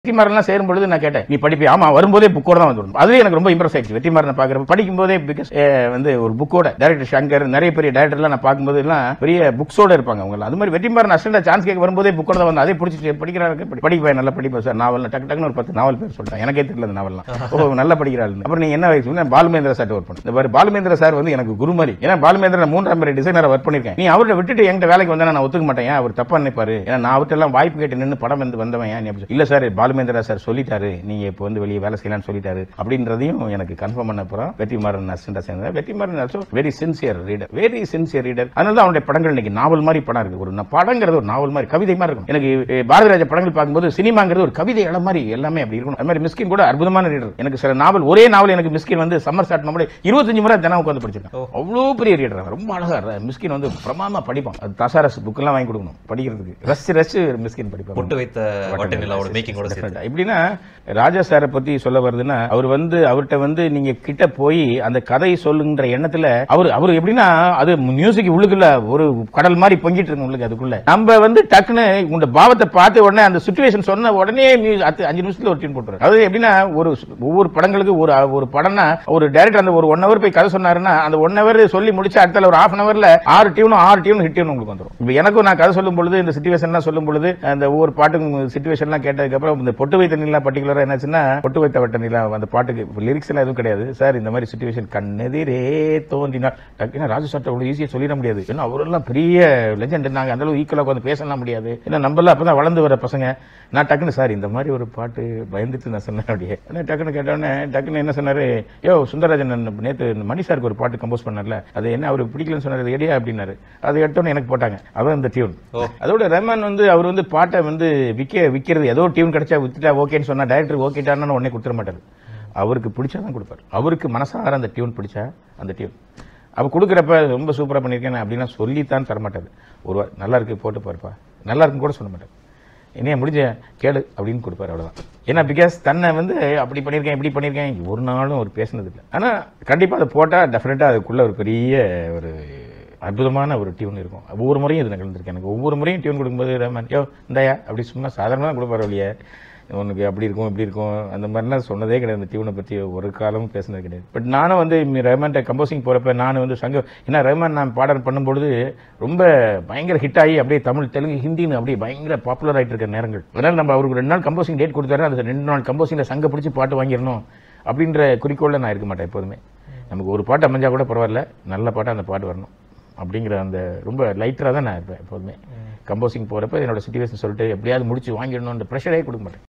வெற்றிமாறன்லாம் சேரும் பொழுது நான் கேட்டேன் நீ படிப்பி ஆமா வரும்போதே புக்கோட தான் வந்து அதுவே எனக்கு ரொம்ப இம்ப்ரெஸ் ஆயிடுச்சு வெற்றிமாறனை பாக்குறப்ப படிக்கும் போதே பிகாஸ் வந்து ஒரு புக்கோட டைரக்டர் சங்கர் நிறைய பெரிய டைரக்டர்லாம் நான் பார்க்கும்போது எல்லாம் பெரிய புக்ஸோட இருப்பாங்க அவங்க அது மாதிரி வெற்றிமாறன் அசிஸ்டன்ட் சான்ஸ் கேட்க வரும்போதே புக்கோட தான் வந்து அதே பிடிச்சி படிக்கிறாரு படி- படிப்பேன் நல்லா படிப்பேன் சார் நாவல் டக்கு டக்குன்னு ஒரு பத்து நாவல் பேர் சொல்லிட்டேன் எனக்கே தெரியல அந்த நாவல்லாம் ஓ நல்லா படிக்கிறாள் அப்புறம் நீ என்ன வயசு நான் பாலுமேந்திர சார் ஒர்க் பண்ணேன் இந்த மாதிரி பாலுமேந்திர சார் வந்து எனக்கு குரு மாதிரி ஏன்னா பாலுமேந்திர நான் மூன்றாம் முறை டிசைனரை ஒர்க் பண்ணிருக்கேன் நீ அவர்கிட்ட விட்டுட்டு என்கிட்ட வேலைக்கு வந்தா நான் ஒத்துக்க மாட்டேன் ஏன் அவர் தப்பா நினைப்பாரு ஏன்னா நான் அவர்கிட்ட எல்லாம் வாய்ப்பு கேட்டு நின்று படம் வந்து வந்தவன் ஏன் நீ அப்படி சொல்~ இல்ல சார் பாலுமேந்திரா சார் சொல்லிட்டாரு நீங்க இப்போ வந்து வெளியே வேலை செய்யலாம்னு சொல்லிட்டாரு அப்படின்றதையும் எனக்கு கன்ஃபார்ம் பண்ண அப்புறம் வெற்றிமாறன் நர்சன்டா சேர்ந்தேன் வெற்றிமாறன் நர்சோ very sincere reader very sincere reader அதனால தான் அவனுடைய படங்கள் இன்னைக்கு நாவல் மாதிரி படம் இருக்கு ஒரு ந- படங்கிறது ஒரு நாவல் மாதிரி கவிதை மாதிரி இருக்கும் எனக்கு அஹ், பாரதிராஜா படங்கள் பார்க்கும்போது சினிமாங்கிறது ஒரு கவிதை இடம் மாதிரி எல்லாமே அப்படி இருக்கணும் அது மாதிரி மிஸ்கின் கூட அற்புதமான ரீடர் எனக்கு சில நாவல் ஒரே நாவல் எனக்கு மிஸ்கின் வந்து சம்மர் ஸ்டார்ட் நம்மளே இருபத்தஞ்சு முறை தினம் உட்காந்து படிச்சிருக்கேன் அவ்வளோ பெரிய ரீடர் ரொம்ப அழகா இருக்காரு. மிஸ்கின் வந்து பிரமாதமா படிப்பான் அது தசாரஸ் புக்கெல்லாம் வாங்கி கொடுக்கணும் படிக்கிறதுக்கு ரசிச்சு ரசிச்சு மிஸ்கின் படிப்பான் பொட்டு வைத்த வட்ட நிலாவோட மேக்கிங்கோட சேர்த்து Definitely. எப்படின்னா ராஜா சாரை பத்தி சொல்ல வருதுன்னா அவர் வந்து அவர்கிட்ட வந்து நீங்க கிட்ட போய் அந்த கதை சொல்லுங்கிற எண்ணத்துல அவர் அவர் எப்படின்னா அது மியூசிக் உள்ளுக்குள்ள ஒரு கடல் மாதிரி பொங்கிட்டு இருக்கு உங்களுக்கு அதுக்குள்ள நம்ம வந்து டக்குன்னு உங்க பாவத்தை பார்த்த உடனே அந்த சுச்சுவேஷன் சொன்ன உடனே mu- அது அஞ்சு நிமிஷத்துல ஒரு டியூன் போட்டுருவாரு அது எப்படின்னா ஒரு ஒவ்வொரு படங்களுக்கு ஒரு ஒரு படம்னா ஒரு டைரக்டர் அந்த ஒரு ஒன் ஹவர் போய் கதை சொன்னாருன்னா அந்த ஒன் ஹவர் சொல்லி முடிச்சு அடுத்த ஒரு ஹாஃப் அன் ஹவர்ல ஆறு டியூனும் ஆறு டியூன் ஹிட் டியூன் உங்களுக்கு வந்துரும் இப்போ எனக்கும் நான் கதை சொல்லும் பொழுது இந்த சுச்சுவேஷன்லாம் சொல்லும் பொழுது அந்த ஒவ்வொரு பாட்டுக்கும் சுச்சுவேஷன்லாம் கேட்டதுக்கு அப்புறம் இந்த பொட்டு வைத்த நிலா பர்டிகுலரா என்னாச்சுன்னா பொட்டு வைத்த வட்ட நிலா அந்த பாட்டுக்கு லிரிக்ஸ் எல்லாம் எதுவும் கிடையாது சார் இந்த மாதிரி சுச்சுவேஷன் கண்ணெதிரே தோன்றினால் டக்குன்னு ராஜு சார்ட்ட அவ்வளவு ஈஸியா சொல்லிட முடியாது ஏன்னா அவரெல்லாம் பெரிய லெஜெண்ட் நாங்க அந்த அளவு ஈக்குவலா உட்காந்து பேசலாம் முடியாது ஏன்னா நம்மளாம் அப்பதான் வளர்ந்து வர பசங்க நான் டக்குன்னு சார் இந்த மாதிரி ஒரு பாட்டு பயந்துட்டு நான் சொன்னேன் அப்படியே உடனே டக்குன்னு கேட்டோடனே டக்குன்னு என்ன சொன்னாரு யோ சுந்தரராஜன் நேற்று மணி சாருக்கு ஒரு பாட்டு கம்போஸ் பண்ணார்ல அது என்ன அவருக்கு பிடிக்கலன்னு சொன்னாரு எடியா அப்படின்னாரு அதை எடுத்தோன்னே எனக்கு போட்டாங்க அதான் இந்த டியூன் ஓ. அதோட ரஹ்மான் வந்து அவர் வந்து பாட்டை வந்து விற்க விற்கிறது ஏதோ டியூன் கிடைச்சா வித்துட்டா ஓகேன்னு சொன்னா டைரக்டர் ஓகேட்டான்னு உடனே கொடுத்துட மாட்டாரு அவருக்கு பிடிச்சா தான் கொடுப்பாரு அவருக்கு மனசார அந்த டியூன் பிடிச்சா அந்த டியூன் அவ கொடுக்குறப்ப ரொம்ப சூப்பரா பண்ணியிருக்கேன் அப்படிலாம் சொல்லித்தான் தரமாட்டாரு ஒரு வா- நல்லா இருக்கு போட்டு பாருப்பா நல்லா இருக்குன்னு கூட சொல்ல மாட்டாரு என்னைய முடிஞ்ச கேளு அப்படின்னு கொடுப்பாரு அவ்வளவுதான் ஏன்னா பிகாஸ் தன்னை வந்து அப்படி பண்ணியிருக்கேன் இப்படி பண்ணியிருக்கேன் ஒரு நாளும் அவர் பேசினது இல்லை ஆனா கண்டிப்பா அதை போட்டா டெஃபினட்டா அதுக்குள்ள ஒரு பெரிய ஒரு அற்புதமான ஒரு டியூன் இருக்கும் ஒவ்வொரு முறையும் இது நிகழ்ந்திருக்கு எனக்கு ஒவ்வொரு முறையும் டியூன் கொடுக்கும்போது ரஹ்மான் யோ இந்தாயா அப்படி சும்மா சாதாரணமாக கொடுப்பாரு வழியே உனக்கு அப்படி இருக்கும் இப்படி இருக்கும் அந்த மாதிரிலாம் சொன்னதே கிடையாது அந்த டியூனை பற்றி ஒரு காலமும் பேசுனது கிடையாது பட் நானும் வந்து மி- ரஹ்மான்ட்ட கம்போசிங் போகிறப்ப நான் வந்து சங்க ஏன்னா ரஹ்மான் நான் பாடல் பண்ணும்பொழுது ரொம்ப பயங்கர ஹிட் ஆகி அப்படியே தமிழ் தெலுங்கு ஹிந்தின்னு அப்படியே பயங்கர பாப்புலர் ஆகிட்டு இருக்க நேரங்கள் அதனால் நம்ம அவருக்கு ரெண்டு நாள் கம்போசிங் டேட் கொடுத்தாரு அந்த ரெண்டு நாள் கம்போசிங்கில் சங்க பிடிச்சி பாட்டு வாங்கிடணும் அப்படின்ற குறிக்கோளில் நான் இருக்க மாட்டேன் எப்போதுமே நமக்கு ஒரு பாட்டு அமைஞ்சா கூட பரவாயில்ல நல்ல பாட்டாக அந்த பாட்டு வரணும் அப்படிங்கிற அந்த ரொம்ப லைட்டராக தான் நான் இருப்பேன் எப்போதுமே கம்போசிங் போகிறப்ப என்னோட சுச்சுவேஷன் சொல்லிட்டு எப்படியாவது முடிச்சு வாங்கிடணும்ன்ற ப்ரெஷரே கொடுக்க மாட்டேன்